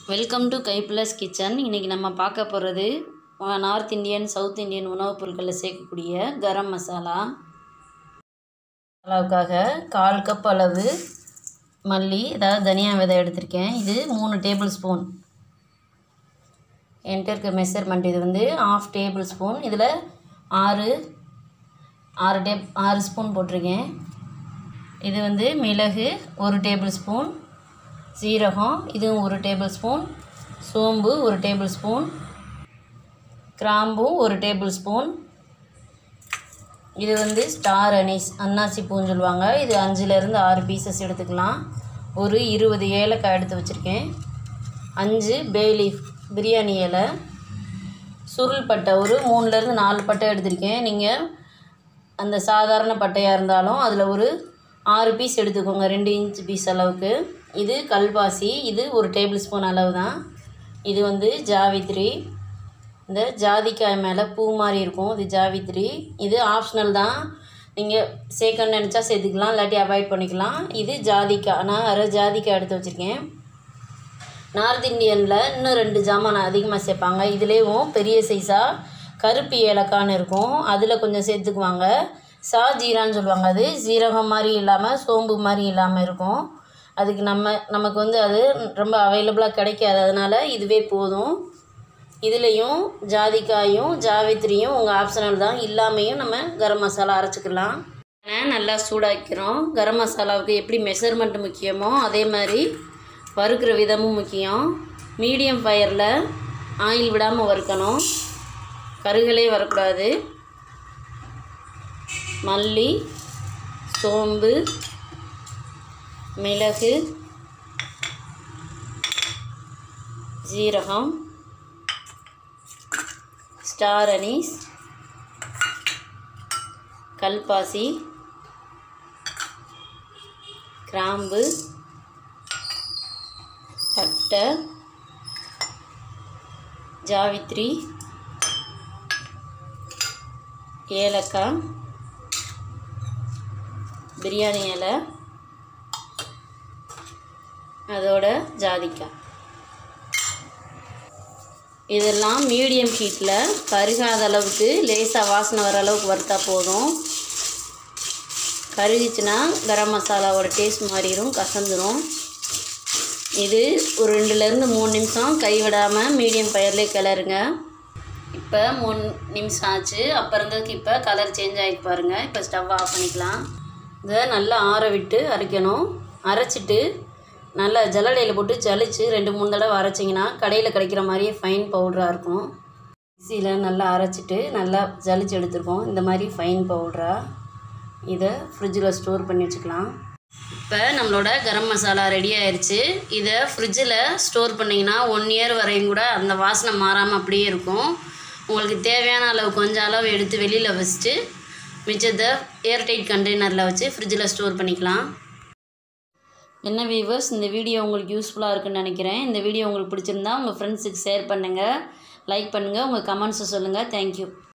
welcome to கைப்ளஸ் kitchen இன்றைக்கி நம்ம பார்க்க போகிறது நார்த் இந்தியன் சவுத் இந்தியன் உணவுப் பொருட்களில் சேர்க்கக்கூடிய கரம் மசாலா மசாலாவுக்காக கால் கப் அளவு மல்லி அதாவது தனியா விதை எடுத்திருக்கேன் இது மூணு டேபிள் ஸ்பூன் என்கிட்ட இருக்க மெஷர்மெண்ட் இது வந்து ஆஃப் டேபிள் ஸ்பூன் இதில் ஆறு ஆறு டேப் ஆறு ஸ்பூன் போட்டிருக்கேன் இது வந்து மிளகு ஒரு டேபிள் ஸ்பூன் சீரகம் இதுவும் ஒரு டேபிள் ஸ்பூன் சோம்பு ஒரு டேபிள் ஸ்பூன் கிராம்பும் ஒரு டேபிள் ஸ்பூன் இது வந்து ஸ்டார் அனீஸ் அன்னாசி பூன்னு சொல்லுவாங்க இது அஞ்சுலேருந்து ஆறு பீசஸ் எடுத்துக்கலாம் ஒரு இருபது ஏலக்காய் எடுத்து வச்சுருக்கேன் அஞ்சு பேலீஃப் பிரியாணி இலை சுருள் பட்டை ஒரு மூணுலேருந்து நாலு பட்டை எடுத்திருக்கேன் நீங்கள் அந்த சாதாரண பட்டையாக இருந்தாலும் அதில் ஒரு ஆறு பீஸ் எடுத்துக்கோங்க ரெண்டு இன்ச் பீஸ் அளவுக்கு இது கல்பாசி இது ஒரு டேபிள் ஸ்பூன் அளவு தான் இது வந்து ஜாவித்ரி இந்த ஜாதிக்காய் மேலே பூ மாதிரி இருக்கும் இது ஜாவித்ரி இது ஆப்ஷனல் தான் நீங்கள் சேர்க்கணும்னு நினச்சா சேர்த்துக்கலாம் இல்லாட்டி அவாய்ட் பண்ணிக்கலாம் இது ஜாதிக்காய் நான் அரை ஜாதிக்காய் எடுத்து வச்சுருக்கேன் நார்த் இந்தியனில் இன்னும் ரெண்டு ஜாமான் அதிகமாக சேர்ப்பாங்க இதுலேயும் பெரிய சைஸாக கருப்பு ஏலக்கான்னு இருக்கும் அதில் கொஞ்சம் சேர்த்துக்குவாங்க சா ஜீரான்னு சொல்லுவாங்க அது ஜீரகம் மாதிரி இல்லாமல் சோம்பு மாதிரி இல்லாமல் இருக்கும் அதுக்கு நம்ம நமக்கு வந்து அது ரொம்ப அவைலபிளாக கிடைக்காது அதனால் இதுவே போதும் இதுலேயும் ஜாதிக்காயும் ஜாவித்திரியும் உங்கள் ஆப்ஷனல் தான் இல்லாமையும் நம்ம கரம் மசாலா அரைச்சிக்கலாம் நல்லா சூடாக்கிறோம் கரம் மசாலாவுக்கு எப்படி மெஷர்மெண்ட் முக்கியமோ அதே மாதிரி வறுக்கிற விதமும் முக்கியம் மீடியம் ஃபயரில் ஆயில் விடாமல் வறுக்கணும் கருகளே வரக்கூடாது மல்லி சோம்பு மிளகு ஜீரகம் ஸ்டார் அனீஸ் கல்பாசி கிராம்பு பட்டை ஜாவித்ரி ஏலக்காய் பிரியாணி இலை அதோட ஜாதிக்காய் இதெல்லாம் மீடியம் ஹீட்டில் கருகாத அளவுக்கு லேசாக வாசனை வர அளவுக்கு வறுத்தா போதும் கருகிச்சுன்னா கரம் மசாலாவோட டேஸ்ட் மாறிடும் கசந்துடும் இது ஒரு ரெண்டுலேருந்து மூணு நிமிஷம் கைவிடாமல் மீடியம் ஃபயர்லேயே கிளறுங்க இப்போ மூணு நிமிஷம் ஆச்சு அப்போ இருந்ததுக்கு இப்போ கலர் சேஞ்ச் ஆகிட்டு பாருங்கள் இப்போ ஸ்டவ் ஆஃப் பண்ணிக்கலாம் இதை நல்லா ஆற விட்டு அரைக்கணும் அரைச்சிட்டு நல்லா ஜல்லடையில் போட்டு ஜலிச்சு ரெண்டு மூணு தடவை அரைச்சிங்கன்னா கடையில் கிடைக்கிற மாதிரியே ஃபைன் பவுடராக இருக்கும் மிக்சியில் நல்லா அரைச்சிட்டு நல்லா ஜலிச்சு எடுத்துருக்கோம் இந்த மாதிரி ஃபைன் பவுடராக இதை ஃப்ரிட்ஜில் ஸ்டோர் பண்ணி வச்சுக்கலாம் இப்போ நம்மளோட கரம் மசாலா ரெடி ஆயிடுச்சு இதை ஃப்ரிட்ஜில் ஸ்டோர் பண்ணிங்கன்னா ஒன் இயர் வரையும் கூட அந்த வாசனை மாறாமல் அப்படியே இருக்கும் உங்களுக்கு தேவையான அளவு கொஞ்சம் அளவு எடுத்து வெளியில் வச்சுட்டு மிச்சத்தை ஏர்டைட் கண்டெய்னரில் வச்சு ஃப்ரிட்ஜில் ஸ்டோர் பண்ணிக்கலாம் என்ன வீவர்ஸ் இந்த வீடியோ உங்களுக்கு யூஸ்ஃபுல்லாக இருக்குன்னு நினைக்கிறேன் இந்த வீடியோ உங்களுக்கு பிடிச்சிருந்தா உங்கள் ஃப்ரெண்ட்ஸுக்கு ஷேர் பண்ணுங்கள் லைக் பண்ணுங்கள் உங்கள் கமெண்ட்ஸை சொல்லுங்கள் தேங்க்யூ